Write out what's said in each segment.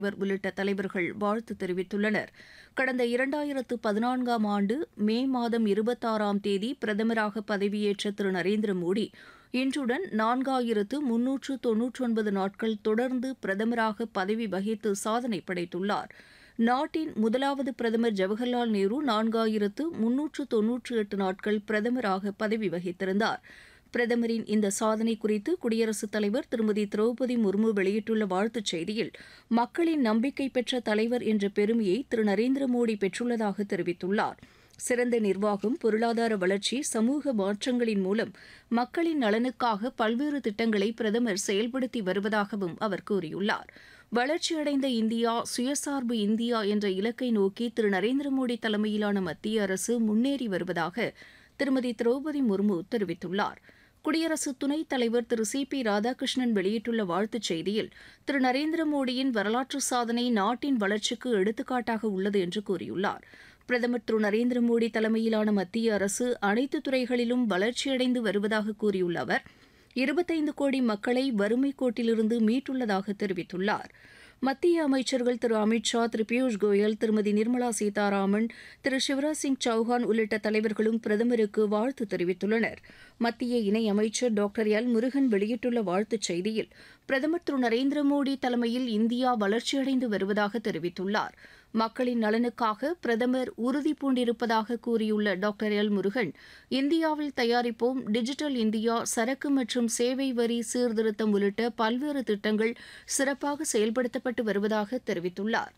இவர் உள்ளிட்ட தலைவர்கள் வாழ்த்து தெரிவித்துள்ளனர் கடந்த இரண்டாயிரத்து பதினான்காம் ஆண்டு மே மாதம் இருபத்தாறாம் தேதி பிரதமராக பதவியேற்ற திரு நரேந்திர மோடி இன்றுடன் நான்காயிரத்து முன்னூற்று தொன்னூற்றொன்பது நாட்கள் தொடர்ந்து பிரதமராக பதவி வகித்து சாதனை படைத்துள்ளார் நாட்டின் முதலாவது பிரதமர் ஜவஹர்லால் நேரு நான்காயிரத்து முன்னூற்று தொன்னூற்று எட்டு நாட்கள் பிரதமராக பதவி வகித்திருந்தார் பிரதமரின் இந்த சாதனை குறித்து குடியரசுத் தலைவர் திருமதி திரௌபதி முர்மு வெளியிட்டுள்ள வாழ்த்துச் செய்தியில் மக்களின் நம்பிக்கை பெற்ற தலைவர் என்ற பெருமையை திரு நரேந்திர மோடி பெற்றுள்ளதாக தெரிவித்துள்ளார் சிறந்த நிர்வாகம் பொருளாதார வளர்ச்சி சமூக மாற்றங்களின் மூலம் மக்களின் நலனுக்காக பல்வேறு திட்டங்களை பிரதமர் செயல்படுத்தி வருவதாகவும் அவர் கூறியுள்ளார் வளர்ச்சியடைந்த இந்தியா சுயசார்பு இந்தியா என்ற இலக்கை நோக்கி திரு நரேந்திர மோடி தலைமையிலான மத்திய அரசு முன்னேறி வருவதாக திருமதி திரௌபதி முர்மு தெரிவித்துள்ளார் குடியரசு துணைத் தலைவர் திரு சி பி ராதாகிருஷ்ணன் வெளியிட்டுள்ள வாழ்த்துச் செய்தியில் திரு நரேந்திர மோடியின் வரலாற்று சாதனை நாட்டின் வளர்ச்சிக்கு எடுத்துக்காட்டாக உள்ளது என்று கூறியுள்ளார் பிரதமர் திரு நரேந்திர மோடி தலைமையிலான மத்திய அரசு அனைத்து துறைகளிலும் வளர்ச்சியடைந்து வருவதாக கூறியுள்ள அவர் இருபத்தைந்து கோடி மக்களை வறுமை கோட்டிலிருந்து மீட்டுள்ளதாக தெரிவித்துள்ளார் மத்திய அமைச்சர்கள் திரு அமித் ஷா திரு பியூஷ் கோயல் திருமதி நிர்மலா சீதாராமன் திரு சிவராஜ் சிங் சௌஹான் உள்ளிட்ட தலைவர்களும் பிரதமருக்கு வாழ்த்து தெரிவித்துள்ளனர் மத்திய இணை அமைச்சர் டாக்டர் எல் முருகன் வெளியிட்டுள்ள வாழ்த்துச் செய்தியில் பிரதமர் திரு நரேந்திர மோடி தலைமையில் இந்தியா வளர்ச்சியடைந்து வருவதாக தெரிவித்துள்ளார் மக்களின் நலனுக்காக பிரதமர் உறுதி பூண்டிருப்பதாக கூறியுள்ள டாக்டர் எல் முருகன் இந்தியாவில் தயாரிப்போம் டிஜிட்டல் இந்தியா சரக்கு மற்றும் சேவை வரி சீர்திருத்தம் உள்ளிட்ட பல்வேறு திட்டங்கள் சிறப்பாக செயல்படுத்தப்பட்டு வருவதாக தெரிவித்துள்ளார்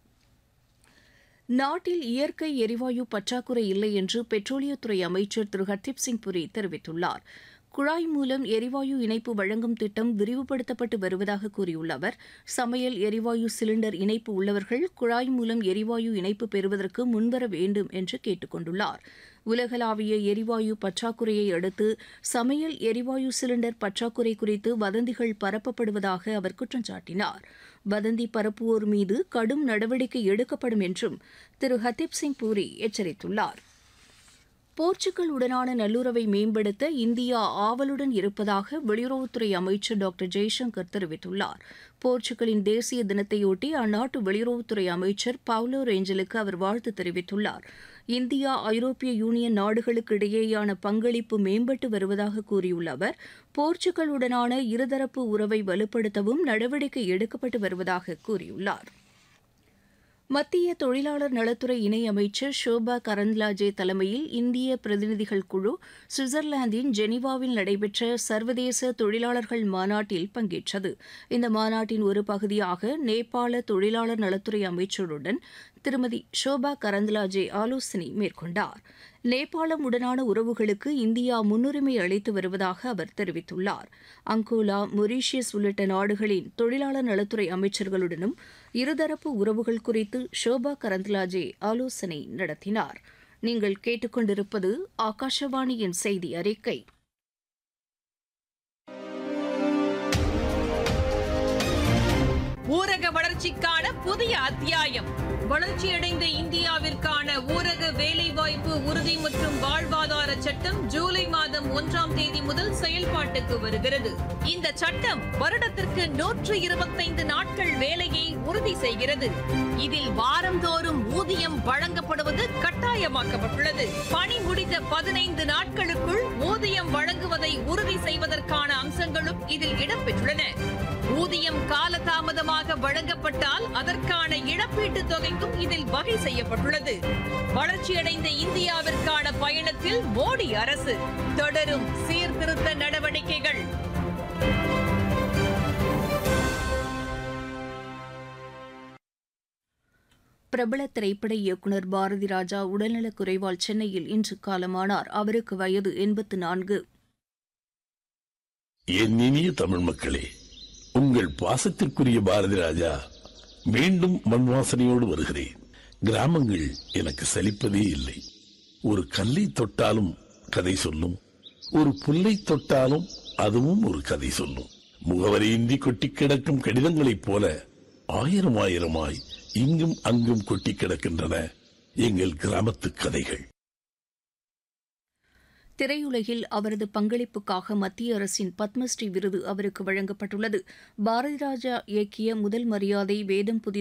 நாட்டில் இயற்கை எரிவாயு பற்றாக்குறை இல்லை என்று பெட்ரோலியத்துறை அமைச்சர் திரு ஹர்தீப் சிங் புரி தெரிவித்துள்ளார் குழாய் மூலம் எரிவாயு இணைப்பு வழங்கும் திட்டம் விரிவுபடுத்தப்பட்டு வருவதாக கூறியுள்ள அவர் சமையல் எரிவாயு சிலிண்டர் இணைப்பு உள்ளவர்கள் குழாய் மூலம் எரிவாயு இணைப்பு பெறுவதற்கு முன்வர வேண்டும் என்று கேட்டுக் கொண்டுள்ளார் உலகளாவிய எரிவாயு பற்றாக்குறையை அடுத்து சமையல் எரிவாயு சிலிண்டர் பற்றாக்குறை குறித்து வதந்திகள் பரப்பப்படுவதாக அவர் குற்றம் சாட்டினார் வதந்தி பரப்புவோர் மீது கடும் நடவடிக்கை எடுக்கப்படும் என்றும் திரு ஹர்தீப் சிங் பூரி எச்சரித்துள்ளார் போர்ச்சுகல் உடனான நல்லுறவை மேம்படுத்த இந்தியா ஆவலுடன் இருப்பதாக வெளியுறவுத்துறை அமைச்சர் டாக்டர் ஜெய்சங்கர் தெரிவித்துள்ளார் போர்ச்சுகலின் தேசிய தினத்தையொட்டி அந்நாட்டு வெளியுறவுத்துறை அமைச்சர் பவுலோ ரேஞ்சலுக்கு அவர் வாழ்த்து தெரிவித்துள்ளார் இந்தியா ஐரோப்பிய யூனியன் நாடுகளுக்கு இடையேயான பங்களிப்பு மேம்பட்டு வருவதாக கூறியுள்ள அவர் போர்ச்சுகலுடனான இருதரப்பு உறவை வலுப்படுத்தவும் நடவடிக்கை எடுக்கப்பட்டு வருவதாக கூறியுள்ளார் மத்திய தொழிலாளர் நலத்துறை இணையமைச்சர் ஷோபா கரந்த்லாஜே தலைமையில் இந்திய பிரதிநிதிகள் குழு சுவிட்சர்லாந்தின் ஜெனீவாவில் நடைபெற்ற சர்வதேச தொழிலாளர்கள் மாநாட்டில் பங்கேற்றது இந்த மாநாட்டின் ஒரு பகுதியாக நேபாள தொழிலாளர் நலத்துறை அமைச்சருடன் திருமதி ஷோபா கரந்த்லாஜே ஆலோசனை மேற்கொண்டார் நேபாளம் உடனான உறவுகளுக்கு இந்தியா முன்னுரிமை அளித்து வருவதாக அவர் தெரிவித்துள்ளார் அங்கோலா மொரீஷியஸ் உள்ளிட்ட நாடுகளின் தொழிலாளர் நலத்துறை அமைச்சர்களுடனும் இருதரப்பு உறவுகள் குறித்து ஷோபா கரந்த்லாஜே ஆலோசனை நடத்தினார் நீங்கள் கேட்டுக்கொண்டிருப்பது ஆகாஷவாணியின் செய்தி அறிக்கை ஊரக வளர்ச்சிக்கான புதிய அத்தியாயம் வளர்ச்சியடைந்த இந்தியாவிற்கான ஊரக வேலைவாய்ப்பு உறுதி மற்றும் வாழ்வாதார சட்டம் ஜூலை மாதம் ஒன்றாம் தேதி முதல் செயல்பாட்டுக்கு வருகிறது இந்த சட்டம் வருடத்திற்கு நூற்று இருபத்தைந்து நாட்கள் வேலையை உறுதி செய்கிறது இதில் வாரந்தோறும் ஊதியம் வழங்கப்படுவது கட்டாயமாக்கப்பட்டுள்ளது பணி முடிந்த பதினைந்து நாட்களுக்குள் ஊதியம் வழங்குவதை உறுதி செய்வதற்கான அம்சங்களும் இதில் இடம்பெற்றுள்ளன ஊதியம் காலதாமதமாக வழங்கப்பட்டால் அதற்கான இழப்பீட்டுத் தொகைக்கும் இதில் வகை செய்யப்பட்டுள்ளது வளர்ச்சியடைந்த இந்தியாவிற்கான பயணத்தில் மோடி அரசு தொடரும் சீர்திருத்த நடவடிக்கைகள் பிரபல திரைப்பட இயக்குநர் பாரதி ராஜா உடல்நலக் குறைவால் சென்னையில் இன்று காலமானார் அவருக்கு வயது எண்பத்து நான்கு என் இனிய தமிழ் மக்களே உங்கள் பாசத்திற்குரிய பாரதி ராஜா மீண்டும் மண் வாசனையோடு வருகிறேன் கிராமங்கள் எனக்கு சலிப்பதே இல்லை ஒரு கல்லை தொட்டாலும் கதை சொல்லும் ஒரு புல்லை தொட்டாலும் அதுவும் ஒரு கதை சொல்லும் முகவரியின்றி கொட்டி கிடக்கும் கடிதங்களைப் போல ஆயிரம் ஆயிரமாய் இங்கும் அங்கும் கொட்டி கிடக்கின்றன எங்கள் கிராமத்து கதைகள் திரையுலகில் அவரது பங்களிப்புக்காக மத்திய அரசின் பத்மஸ்ரீ விருது அவருக்கு வழங்கப்பட்டுள்ளது பாரதிராஜா இயக்கிய முதல் மரியாதை வேதம் புதி